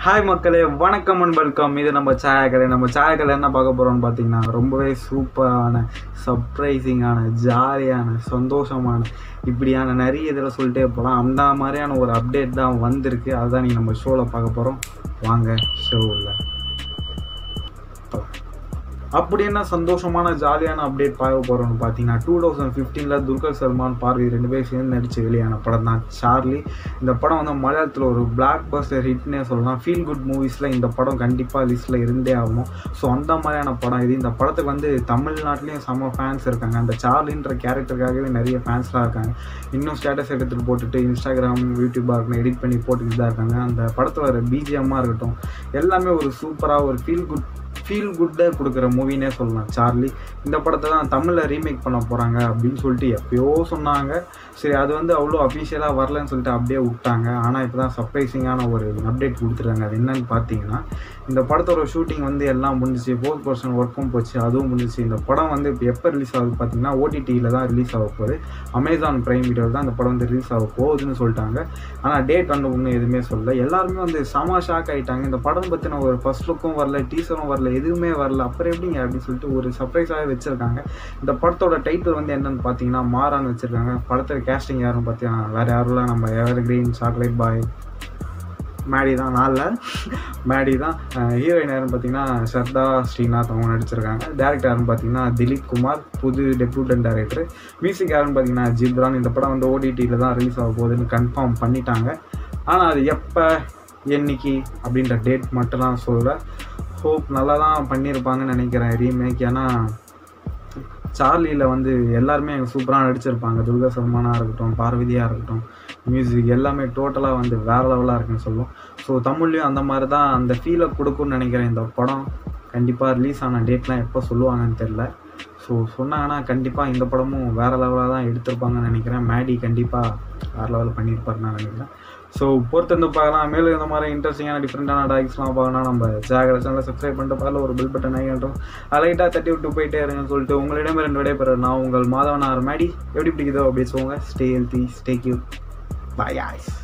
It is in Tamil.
ஹாய் மக்களே வணக்கம் அண்ட் வெல்கம் இது நம்ம சாயக்கலை நம்ம சாயக்கலை என்ன பார்க்க போகிறோம்னு பார்த்தீங்கன்னா ரொம்பவே சூப்பரான சர்ப்ரைசிங்கான ஜாலியான சந்தோஷமான இப்படியான நிறைய இதில் சொல்லிட்டே போகலாம் அந்த மாதிரியான ஒரு அப்டேட் தான் வந்திருக்கு அதுதான் நீங்கள் நம்ம ஷோவில் பார்க்க போகிறோம் வாங்க ஷோவில் அப்படி என்ன சந்தோஷமான ஜாலியான அப்டேட் பார்க்க போகிறோம்னு பார்த்தீங்கன்னா டூ தௌசண்ட் ஃபிஃப்டீனில் துல்கர் சல்மான் பார்வதி ரெண்டு பேரும் சேர்ந்து நடித்து வெளியான படம் தான் சார்லி இந்த படம் வந்து மலையாளத்தில் ஒரு பிளாக் பஸ்டர் ஹிட்னே சொல்லலாம் ஃபீல் குட் மூவிஸில் இந்த படம் கண்டிப்பாக லிஸ்ட்டில் இருந்தே ஆகும் ஸோ அந்த மாதிரியான படம் இது இந்த படத்துக்கு வந்து தமிழ்நாட்டிலையும் செம்ம ஃபேன்ஸ் இருக்காங்க அந்த சார்லின்ற கேரக்டருக்காகவே நிறைய ஃபேன்ஸ்லாம் இருக்காங்க இன்னும் ஸ்டேட்டஸ் எடுத்துகிட்டு போட்டுட்டு இன்ஸ்டாகிராம் யூடியூபாக இருக்கட்டும் எடிட் பண்ணி போட்டுக்கிட்டு தான் இருக்காங்க அந்த படத்தில் வர பிஜிஎம்மாக இருக்கட்டும் எல்லாமே ஒரு சூப்பராக ஒரு ஃபீல் குட் ஃபீல் குட்டை கொடுக்குற மூவினே சொல்லலாம் சார்லி இந்த படத்தை தான் தமிழில் ரீமேக் பண்ண போகிறாங்க அப்படின்னு சொல்லிட்டு எப்பயோ சொன்னாங்க சரி அது வந்து அவ்வளோ அஃபிஷியலாக வரலன்னு சொல்லிட்டு அப்படியே விட்டாங்க ஆனால் இப்போ தான் சர்ப்ரைசிங்கான ஒரு அப்டேட் கொடுத்துருக்காங்க அது என்னன்னு பார்த்தீங்கன்னா இந்த படத்தோட ஷூட்டிங் வந்து எல்லாம் முடிஞ்சிச்சு ஃபோர்த் பர்சன் ஒர்க்கும் போச்சு அதுவும் முடிஞ்சிச்சு இந்த படம் வந்து இப்போ எப்போ ரிலீஸ் ஆகுது பார்த்தீங்கன்னா ஓடிடியில் தான் ரிலீஸ் ஆக போகுது அமேசான் ப்ரைம் வீடியோவில் தான் இந்த படம் வந்து ரிலீஸ் ஆக போகுதுன்னு சொல்லிட்டாங்க ஆனால் டேட் வந்து ஒன்றும் எதுவுமே சொல்லல எல்லாருமே வந்து செம ஷாக் ஆகிட்டாங்க இந்த படம் பற்றின ஒரு ஃபர்ஸ்ட் லுக்கும் வரல டீசரும் வரல எதுவுமே வரல அப்புறம் எப்படிங்க அப்படின்னு சொல்லிட்டு ஒரு சர்ப்ரைஸாகவே வச்சுருக்காங்க இந்த படத்தோட டைட்டில் வந்து என்னன்னு பார்த்தீங்கன்னா மாறான்னு வச்சுருக்காங்க படத்தோட கேஸ்டிங் யாருன்னு பார்த்தீங்கன்னா வேறு யாரும் இல்லை நம்ம evergreen chocolate boy Maddy தான் நாளில் மேடி தான் ஹீரோயின் யாருன்னு பார்த்தீங்கன்னா ஸ்ரத்தா ஸ்ரீநாத் அவங்க நடிச்சிருக்காங்க டேரக்டர் யாருன்னு பார்த்தீங்கன்னா திலீப் குமார் புது டெப்யூட்டன் டேரக்டர் மியூசிக் யாருன்னு பார்த்தீங்கன்னா ஜிப்ரான் இந்த படம் வந்து ஓடிடியில் தான் ரிலீஸ் ஆக போகுதுன்னு கன்ஃபார்ம் பண்ணிட்டாங்க ஆனால் அது எப்போ என்னைக்கு அப்படின்ற டேட் மட்டும் தான் சொல்கிறேன் ஹோப் நல்லா தான் பண்ணியிருப்பாங்கன்னு நினைக்கிறேன் ரீமேக் ஏன்னா சார்லியில் வந்து எல்லாருமே சூப்பராக நடிச்சிருப்பாங்க துர்கா சல்மானாக இருக்கட்டும் பார்வதியாக இருக்கட்டும் மியூசிக் எல்லாமே டோட்டலாக வந்து வேறு லெவலாக இருக்குன்னு சொல்லுவோம் ஸோ தமிழ்லேயும் அந்த மாதிரி தான் அந்த ஃபீலை கொடுக்கும்னு நினைக்கிறேன் இந்த படம் கண்டிப்பாக ரிலீஸ் ஆன டேட்லாம் எப்போ சொல்லுவாங்கன்னு தெரில ஸோ சொன்னாங்கன்னா கண்டிப்பாக இந்த படமும் வேறு லெவலாக தான் எடுத்திருப்பாங்கன்னு நினைக்கிறேன் மேடி கண்டிப்பாக வேறு லெவலில் பண்ணியிருப்பாருன்னு நான் நினைக்கிறேன் ஸோ பொறுத்திருந்து பார்க்கலாம் மேலும் இந்த மாதிரி இன்ட்ரெஸ்டிங்கான டிஃப்ரெண்ட்டான டாக்ஸ்லாம் பார்க்கணும் நம்ம ஜாகிர சேனலை சப்ஸ்கிரைப் பண்ணிட்டு பார்ல ஒரு பில் பட்டன் ஆகிட்டோம் லைட்டாக தட்டி விட்டு போயிட்டே இருங்கன்னு சொல்லிட்டு உங்களிடம் ரெண்டு விடைபெற நான் உங்கள் மாதவனார் மேடி எப்படி பிடிக்குதோ அப்படி சொல்லுங்க stay healthy stay cute bye ஆய்ஸ்